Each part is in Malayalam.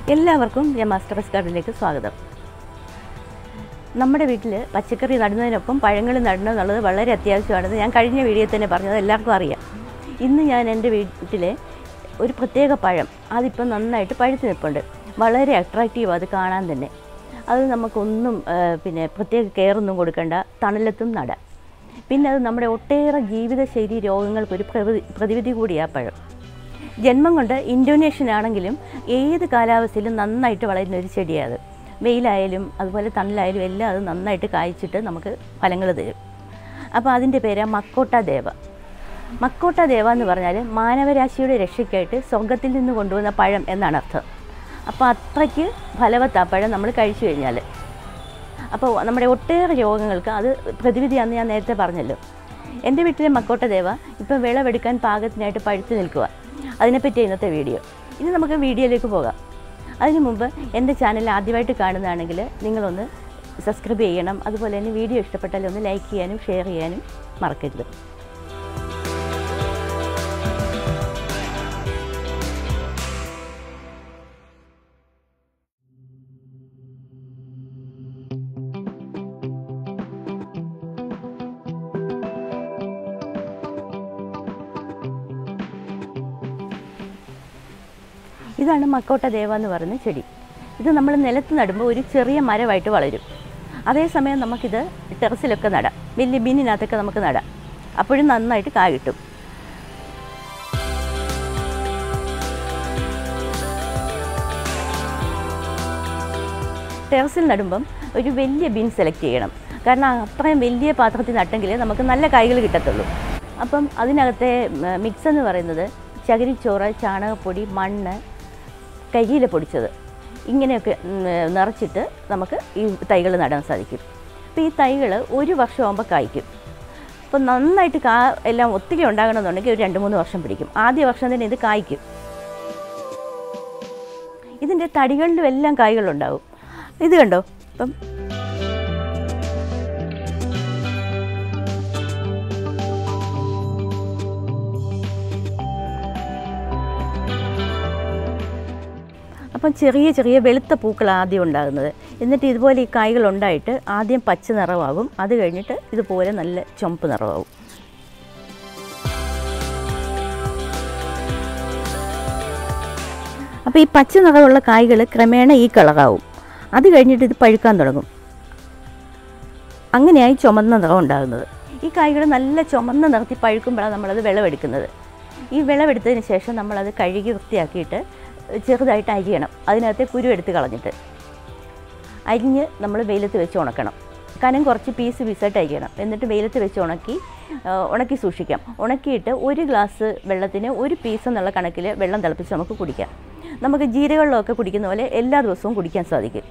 എല്ലാവർക്കും ഞാൻ മാസ്റ്റർ ബസ് ഗാർഡനിലേക്ക് സ്വാഗതം നമ്മുടെ വീട്ടിൽ പച്ചക്കറി നടുന്നതിനൊപ്പം പഴങ്ങൾ നടണം എന്നുള്ളത് വളരെ അത്യാവശ്യമാണെന്ന് ഞാൻ കഴിഞ്ഞ വീഡിയോയിൽ തന്നെ പറഞ്ഞത് എല്ലാവർക്കും അറിയാം ഇന്ന് ഞാൻ എൻ്റെ വീട്ടിലെ ഒരു പ്രത്യേക പഴം അതിപ്പം നന്നായിട്ട് പഴുത്ത് നിൽപ്പുണ്ട് വളരെ അട്രാക്റ്റീവ് അത് കാണാൻ തന്നെ അത് നമുക്കൊന്നും ആ, പിന്നെ പ്രത്യേക കെയറൊന്നും കൊടുക്കേണ്ട തണലത്തും നടാം പിന്നെ അത് നമ്മുടെ ഒട്ടേറെ ജീവിതശൈലി രോഗങ്ങൾക്കൊരു പ്രതി പ്രതിവിധി കൂടിയാണ് പഴം ജന്മം കൊണ്ട് ഇൻഡോനേഷ്യൻ ആണെങ്കിലും ഏത് കാലാവസ്ഥയിലും നന്നായിട്ട് വളരുന്ന ഒരു ചെടിയാണ് അത് വെയിലായാലും അതുപോലെ തണലായാലും എല്ലാം അത് നന്നായിട്ട് കായ്ച്ചിട്ട് നമുക്ക് ഫലങ്ങൾ തരും അപ്പോൾ അതിൻ്റെ പേര് മക്കോട്ട ദേവ മക്കോട്ട ദേവ എന്ന് പറഞ്ഞാൽ മാനവരാശിയുടെ രക്ഷയ്ക്കായിട്ട് സ്വർഗത്തിൽ നിന്ന് കൊണ്ടുവന്ന പഴം എന്നാണ് അർത്ഥം അപ്പോൾ അത്രയ്ക്ക് ഫലവത്താ പഴം നമ്മൾ കഴിച്ചു കഴിഞ്ഞാൽ അപ്പോൾ നമ്മുടെ ഒട്ടേറെ രോഗങ്ങൾക്ക് അത് പ്രതിവിധിയാണെന്ന് ഞാൻ നേരത്തെ പറഞ്ഞല്ലോ എൻ്റെ വീട്ടിലെ മക്കോട്ട ദേവ ഇപ്പം വിളവെടുക്കാൻ പാകത്തിനായിട്ട് പഴുത്ത് നിൽക്കുക അതിനെപ്പറ്റി ഇന്നത്തെ വീഡിയോ ഇനി നമുക്ക് വീഡിയോയിലേക്ക് പോകാം അതിനു മുമ്പ് എൻ്റെ ചാനൽ ആദ്യമായിട്ട് കാണുന്നതാണെങ്കിൽ നിങ്ങളൊന്ന് സബ്സ്ക്രൈബ് ചെയ്യണം അതുപോലെ തന്നെ വീഡിയോ ഇഷ്ടപ്പെട്ടാൽ ഒന്ന് ലൈക്ക് ചെയ്യാനും ഷെയർ ചെയ്യാനും മറക്കരുത് ഇതാണ് മക്കോട്ട ദേവ എന്ന് പറയുന്ന ചെടി ഇത് നമ്മൾ നിലത്ത് നടുമ്പോൾ ഒരു ചെറിയ മരമായിട്ട് വളരും അതേസമയം നമുക്കിത് ടെറസിലൊക്കെ നടാം വലിയ ബിന്നിനകത്തൊക്കെ നമുക്ക് നടാം അപ്പോഴും നന്നായിട്ട് കാ കിട്ടും ടെറസിൽ നടുമ്പം ഒരു വലിയ ബിൻ സെലക്ട് ചെയ്യണം കാരണം അത്രയും വലിയ പാത്രത്തിൽ നട്ടെങ്കിൽ നമുക്ക് നല്ല കായ്കൾ കിട്ടത്തുള്ളൂ അപ്പം അതിനകത്തെ മിക്സ് എന്ന് പറയുന്നത് ചകിരിച്ചോറ് ചാണകപ്പൊടി മണ്ണ് കരിയില പൊടിച്ചത് ഇങ്ങനെയൊക്കെ ഉം, നിറച്ചിട്ട് നമുക്ക് ഈ തൈകൾ നടാൻ സാധിക്കും അപ്പോൾ ഈ തൈകൾ ഒരു വർഷമാകുമ്പോൾ കായ്ക്കും അപ്പോൾ നന്നായിട്ട് കാ എല്ലാം ഒത്തിരി ഉണ്ടാകണമെന്നുണ്ടെങ്കിൽ ഒരു രണ്ട് മൂന്ന് വർഷം പിടിക്കും ആദ്യ വർഷം തന്നെ ഇത് കായ്ക്കും ഇതിൻ്റെ തടികളിലും എല്ലാം കായ്കളുണ്ടാവും ഇത് കണ്ടോ ഇപ്പം അപ്പം ചെറിയ ചെറിയ വെളുത്ത പൂക്കൾ ആദ്യം ഉണ്ടാകുന്നത് എന്നിട്ട് ഇതുപോലെ ഈ കായ്കൾ ഉണ്ടായിട്ട് ആദ്യം പച്ച നിറമാകും അത് കഴിഞ്ഞിട്ട് ഇതുപോലെ നല്ല ചുമപ്പ് നിറമാകും അപ്പോൾ ഈ പച്ച നിറമുള്ള കായ്കൾ ക്രമേണ ഈ കളറാവും അത് കഴിഞ്ഞിട്ട് ഇത് പഴുക്കാൻ തുടങ്ങും അങ്ങനെയായി ചുമന്ന നിറം ഉണ്ടാകുന്നത് ഈ കായ്കൾ നല്ല ചുമന്ന നിറത്തിൽ പഴുക്കുമ്പോഴാണ് നമ്മളത് വിളവെടുക്കുന്നത് ഈ വിളവെടുത്തതിന് ശേഷം നമ്മളത് കഴുകി വൃത്തിയാക്കിയിട്ട് ചെറുതായിട്ട് അരിയണം അതിനകത്തെ കുരു എടുത്ത് കളഞ്ഞിട്ട് അരിഞ്ഞ് നമ്മൾ വെയിലത്ത് വെച്ച് ഉണക്കണം കനം കുറച്ച് പീസ് പീസായിട്ട് അരിയണം എന്നിട്ട് വെയിലത്ത് വെച്ച് ഉണക്കി ആ, ഉണക്കി സൂക്ഷിക്കാം ഉണക്കിയിട്ട് ഒരു ഗ്ലാസ് വെള്ളത്തിന് ഒരു പീസ് എന്നുള്ള കണക്കിൽ വെള്ളം തിളപ്പിച്ച് നമുക്ക് കുടിക്കാം നമുക്ക് ജീരകവെള്ളമൊക്കെ കുടിക്കുന്ന പോലെ എല്ലാ ദിവസവും കുടിക്കാൻ സാധിക്കും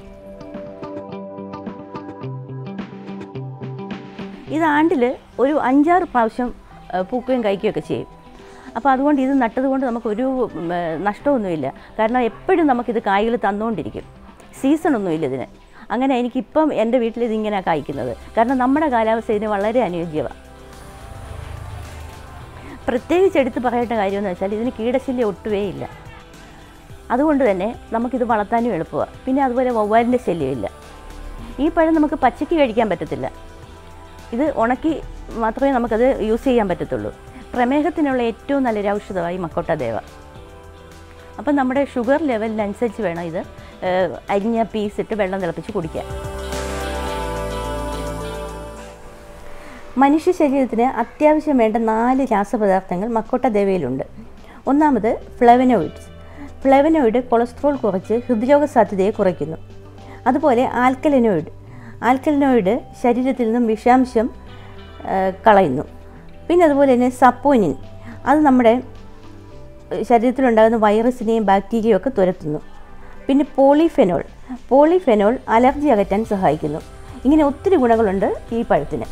ഇത് ആണ്ടിൽ ഒരു അഞ്ചാറ് പ്രാവശ്യം ആ, പൂക്കുകയും കഴിക്കുകയൊക്കെ ചെയ്യും അപ്പോൾ അതുകൊണ്ട് ഇത് നട്ടതുകൊണ്ട് നമുക്കൊരു ഉം, ഏ, നഷ്ടമൊന്നുമില്ല കാരണം എപ്പോഴും നമുക്കിത് കായ്കൾ തന്നുകൊണ്ടിരിക്കും സീസണൊന്നുമില്ല ഇതിന് അങ്ങനെ എനിക്കിപ്പം എൻ്റെ വീട്ടിൽ ഇതിങ്ങനെ കായ്ക്കുന്നത് കാരണം നമ്മുടെ കാലാവസ്ഥ ഇതിന് വളരെ അനുയോജ്യമാണ് പ്രത്യേകിച്ച് എടുത്ത് പറയേണ്ട കാര്യമെന്ന് വെച്ചാൽ ഇതിന് കീടശല്യം ഒട്ടുവേ ഇല്ല അതുകൊണ്ട് തന്നെ നമുക്കിത് വളർത്താനും എളുപ്പമാണ് പിന്നെ അതുപോലെ വവ്വാലിൻ്റെ ശല്യമില്ല ഈ പഴം നമുക്ക് പച്ചയ്ക്ക് കഴിക്കാൻ പറ്റത്തില്ല ഇത് ഉണക്കി മാത്രമേ നമുക്കത് യൂസ് ചെയ്യാൻ പറ്റത്തുള്ളൂ പ്രമേഹത്തിനുള്ള ഏറ്റവും നല്ലൊരു ഔഷധമായി മക്കോട്ട ദേവ അപ്പം നമ്മുടെ ഷുഗർ ലെവലിനനുസരിച്ച് വേണം ഇത് ഏഹ്, അരിഞ്ഞ പീസ് ഇട്ട് വെള്ളം തിളപ്പിച്ച് കുടിക്കാൻ മനുഷ്യ ശരീരത്തിന് അത്യാവശ്യം വേണ്ട നാല് രാസപദാർത്ഥങ്ങൾ മക്കോട്ട ദേവയിലുണ്ട് ഒന്നാമത് ഫ്ലവനോയിഡ്സ് ഫ്ലവനോയിഡ് കൊളസ്ട്രോൾ കുറച്ച് ഹൃദ്രോഗ സാധ്യതയെ കുറയ്ക്കുന്നു അതുപോലെ ആൽക്കലിനോയിഡ് ആൽക്കലിനോയിഡ് ശരീരത്തിൽ നിന്നും വിഷാംശം ആ, കളയുന്നു പിന്നെ അതുപോലെ തന്നെ സപ്പോനിൻ അത് നമ്മുടെ ശരീരത്തിലുണ്ടാകുന്ന വൈറസിനെയും ബാക്ടീരിയയും ഒക്കെ തുരത്തുന്നു പിന്നെ പോളിഫെനോൾ പോളിഫെനോൾ അലർജി അകറ്റാൻ സഹായിക്കുന്നു ഇങ്ങനെ ഒത്തിരി ഗുണങ്ങളുണ്ട് ഈ പഴത്തിന്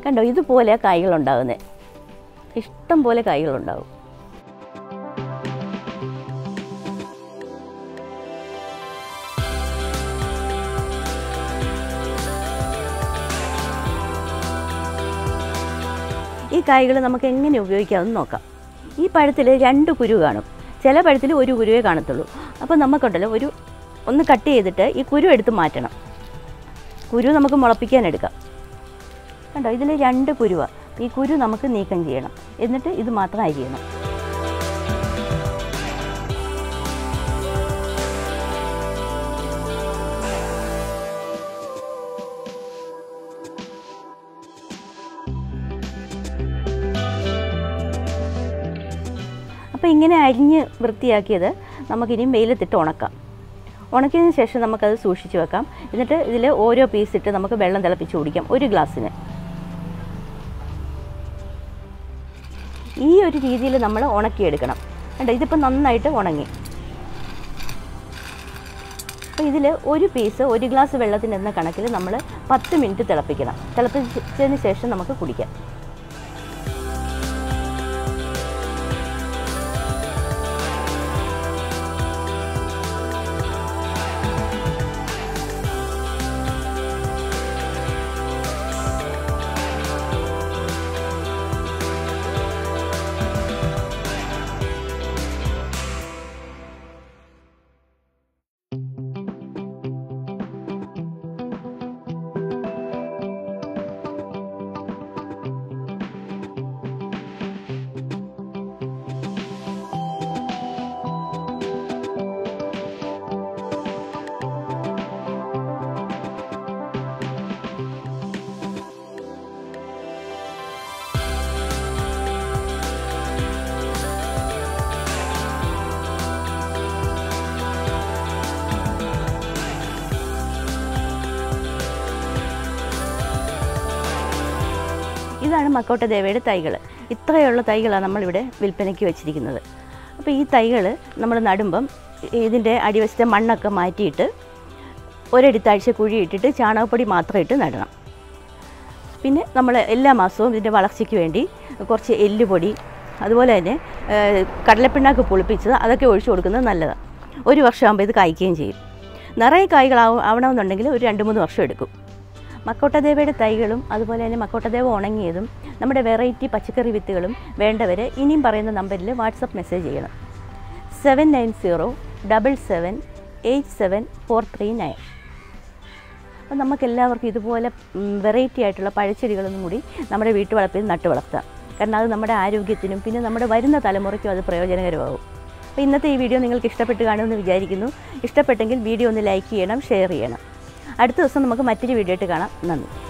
കണ്ടോ ഇതുപോലെ കായ്കളുണ്ടാകുന്നത് ഇഷ്ടം പോലെ കായ്കളുണ്ടാവും ഈ കായ്കൾ നമുക്ക് എങ്ങനെ ഉപയോഗിക്കാമെന്ന് നോക്കാം ഈ പഴത്തിൽ രണ്ട് കുരു കാണും ചില പഴത്തിൽ ഒരു കുരുവേ കാണത്തുള്ളൂ അപ്പോൾ നമുക്കുണ്ടല്ലോ ഒരു ഒന്ന് കട്ട് ചെയ്തിട്ട് ഈ കുരു എടുത്ത് മാറ്റണം കുരു നമുക്ക് മുളപ്പിക്കാൻ എടുക്കാം കണ്ടോ ഇതിൽ രണ്ട് കുരുവാണ് ഈ കുരു നമുക്ക് നീക്കം ചെയ്യണം എന്നിട്ട് ഇത് മാത്രം അരിയണം അപ്പോൾ ഇങ്ങനെ അരിഞ്ഞ് വൃത്തിയാക്കിയത് നമുക്കിനി വെയിലത്തിട്ട് ഉണക്കാം ഉണക്കിയതിന് ശേഷം നമുക്കത് സൂക്ഷിച്ച് വെക്കാം എന്നിട്ട് ഇതിൽ ഓരോ പീസ് ഇട്ട് നമുക്ക് വെള്ളം തിളപ്പിച്ച് കുടിക്കാം ഒരു ഗ്ലാസ്സിന് ഈ ഒരു രീതിയിൽ നമ്മൾ ഉണക്കിയെടുക്കണം കണ്ടോ ഇതിപ്പോൾ നന്നായിട്ട് ഉണങ്ങി അപ്പോൾ ഇതിൽ ഒരു പീസ് ഒരു ഗ്ലാസ് വെള്ളത്തിന് എന്ന കണക്കിൽ നമ്മൾ പത്ത് മിനിറ്റ് തിളപ്പിക്കണം തിളപ്പിച്ചതിന് ശേഷം നമുക്ക് കുടിക്കാം ഇതാണ് മക്കോട്ട ദേവയുടെ തൈകൾ ഇത്രയുള്ള തൈകളാണ് നമ്മളിവിടെ വിൽപ്പനയ്ക്ക് വെച്ചിരിക്കുന്നത് അപ്പോൾ ഈ തൈകൾ നമ്മൾ നടുമ്പം ഇതിൻ്റെ അടിവശത്തെ മണ്ണൊക്കെ മാറ്റിയിട്ട് ഒരടി താഴ്ച കുഴി ഇട്ടിട്ട് ചാണകപ്പൊടി മാത്രം ഇട്ട് നടണം പിന്നെ നമ്മൾ എല്ലാ മാസവും ഇതിൻ്റെ വളർച്ചയ്ക്ക് വേണ്ടി കുറച്ച് എല്ലുപൊടി അതുപോലെ തന്നെ ഏഹ്, കടലപ്പിണ്ണാക്ക് പുളിപ്പിച്ചത് അതൊക്കെ ഒഴിച്ചു കൊടുക്കുന്നത് നല്ലതാണ് ഒരു വർഷമാകുമ്പോൾ ഇത് കായ്ക്കുകയും ചെയ്യും നിറയെ കായ്കളാവും ആവണമെന്നുണ്ടെങ്കിൽ ഒരു രണ്ട് മൂന്ന് വർഷം എടുക്കും മക്കോട്ടദേവയുടെ തൈകളും അതുപോലെ തന്നെ മക്കോട്ടദേവ ഉണങ്ങിയതും നമ്മുടെ വെറൈറ്റി പച്ചക്കറി വിത്തുകളും വേണ്ടവർ ഇനിയും പറയുന്ന നമ്പറിൽ വാട്സപ്പ് മെസ്സേജ് ചെയ്യണം seven nine zero double seven eight seven four three nine അപ്പം നമുക്കെല്ലാവർക്കും ഇതുപോലെ വെറൈറ്റി ആയിട്ടുള്ള പഴച്ചെടികളൊന്നും കൂടി നമ്മുടെ വീട്ടുവളപ്പിൽ നട്ടു വളർത്താം കാരണം അത് നമ്മുടെ ആരോഗ്യത്തിനും പിന്നെ നമ്മുടെ വരുന്ന തലമുറയ്ക്കും അത് പ്രയോജനകരമാകും അപ്പോൾ ഇന്നത്തെ ഈ വീഡിയോ നിങ്ങൾക്ക് ഇഷ്ടപ്പെട്ട് കാണുമെന്ന് വിചാരിക്കുന്നു ഇഷ്ടപ്പെട്ടെങ്കിൽ വീഡിയോ ഒന്ന് ലൈക്ക് ചെയ്യണം ഷെയർ ചെയ്യണം അടുത്ത ദിവസം നമുക്ക് മറ്റൊരു വീഡിയോ ആയിട്ട് കാണാം നന്ദി